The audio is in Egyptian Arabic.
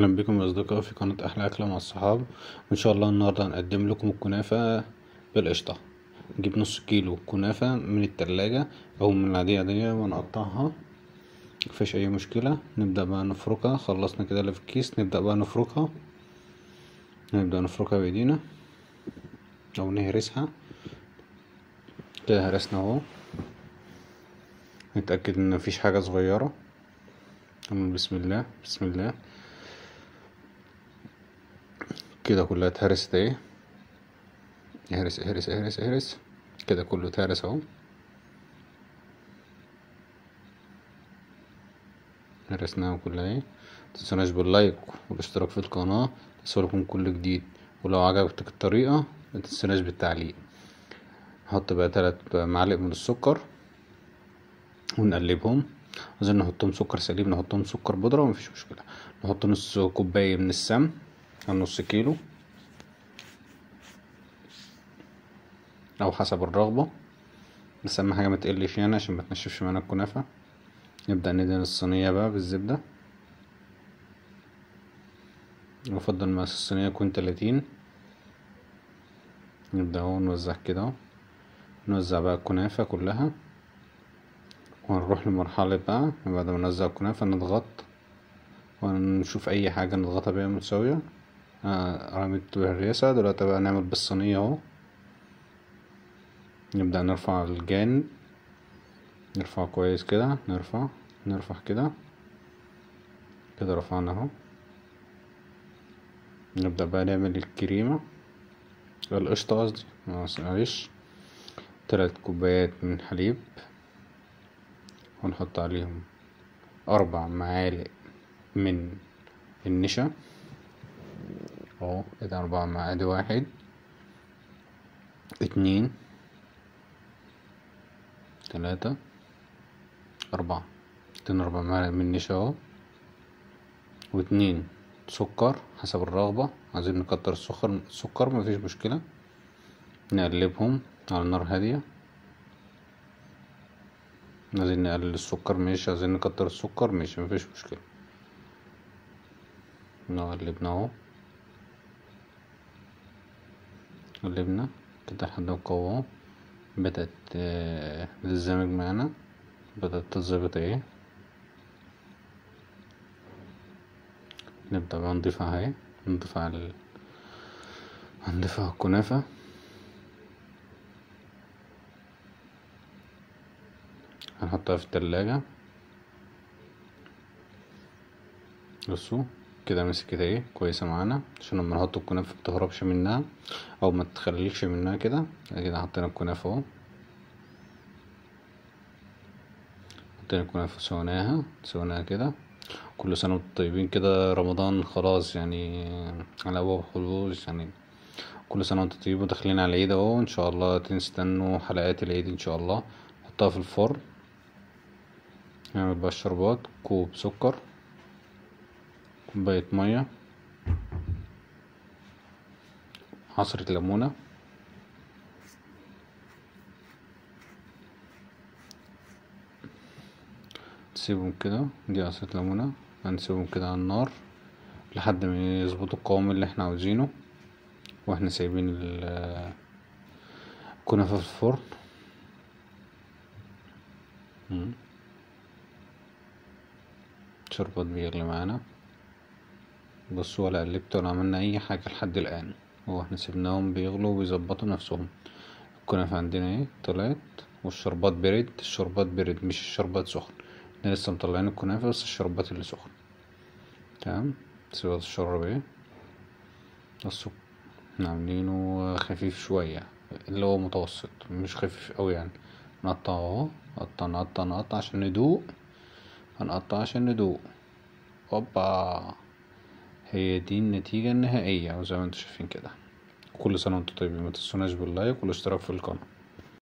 اهلا بكم يا اصدقائي في قناة احلى اكلة مع الصحاب وان شاء الله النهاردة هنقدم لكم الكنافة بالقشطة نجيب نص كيلو كنافة من التلاجة او من العادية دي ونقطعها مفيش اي مشكلة نبدأ بقى نفركها خلصنا كده اللي في الكيس نبدأ بقى نفركها نبدأ نفركها بايدينا او نهرسها كده هرسنا اهو نتأكد ان مفيش حاجة صغيرة بسم الله بسم الله كده كلها اتهرست اهي اهرس اهرس اهرس اهرس كده كله اتهرس اهو هرسناها كلها اهي متنسوناش باللايك والاشتراك في القناة لكم كل جديد ولو عجبتك الطريقة متنسوناش بالتعليق نحط بقى تلات معالق من السكر ونقلبهم عايزين نحطهم سكر سليم نحطهم سكر بودرة ومفيش مشكلة نحط نص كوباية من السمن أو نص كيلو أو حسب الرغبة بس أهم حاجة متقلش يعني عشان متنشفش معانا الكنافة نبدأ ندهن الصينية بقى بالزبدة يفضل مقاس الصينية يكون تلاتين نبدأ اهو نوزع كده اهو نوزع بقى الكنافة كلها ونروح لمرحلة بقى بعد ما نوزع الكنافة نضغط ونشوف أي حاجة نضغطها بيها متساوية آه رميت بالرياسة دلوقتي بقى نعمل بالصينية اهو نبدأ نرفع الجانب نرفع كويس كده نرفع نرفع كده كده رفعنا اهو نبدأ بقى نعمل الكريمة القشطة قصدي معلش تلات كوبايات من حليب ونحط عليهم أربع معالق من النشا اهو ادي أربع معالق واحد اتنين تلاتة أربعة اتنين أربع معالق من النشا اهو واتنين سكر حسب الرغبة عايزين نكتر السكر السكر مفيش مشكلة نقلبهم على نار هادية عايزين نقلل السكر ماشي عايزين نكتر السكر ماشي مفيش مشكلة قلبنا اهو قلبنا كده لحد ما القوام بدأت تتزامج معانا بدأت تتظبط اهي نبدأ بقى نضيفها اهي نضيفها على ال... هنضيفها على الكنافة هنحطها في التلاجة بصوا كده مسكت اهي كويسة معانا عشان لما نحط الكنافة متهربش منها او ما تخليكش منها كده كده حطينا الكنافة اهو حطينا الكنافة سويناها سويناها كده كل سنة وانتم طيبين كده رمضان خلاص يعني على أبواب خلوص يعني كل سنة وانتم طيبين وداخلين على العيد اهو ان شاء الله تستنوا حلقات العيد ان شاء الله نحطها في الفرن نعمل بقى الشربات كوب سكر كوباية مية عصرة ليمونة تسيبهم كده دي عصرة ليمونة هنسيبهم كده على النار لحد ما يظبطوا القوام اللي احنا عاوزينه واحنا سايبين الكنافة في الفرن شربات بيغلي معانا بصوا ولا قلبت ولا عملنا اي حاجة لحد الان هو احنا سيبناهم بيغلوا وبيظبطوا نفسهم الكنافة عندنا ايه طلعت والشربات برد الشربات برد مش الشربات سخن احنا لسه مطلعين الكنافة بس الشربات اللي سخن تمام سيبها تشرب ايه بصوا احنا عاملينه خفيف شوية اللي هو متوسط مش خفيف اوي يعني نقطع اهو نقطع نقطع نقطع عشان ندوق هنقطع عشان ندوق اوبا هي دي النتيجة النهائية وزي ما انتم شايفين كده كل سنة وانتم طيبين متنسوناش باللايك والاشتراك في القناة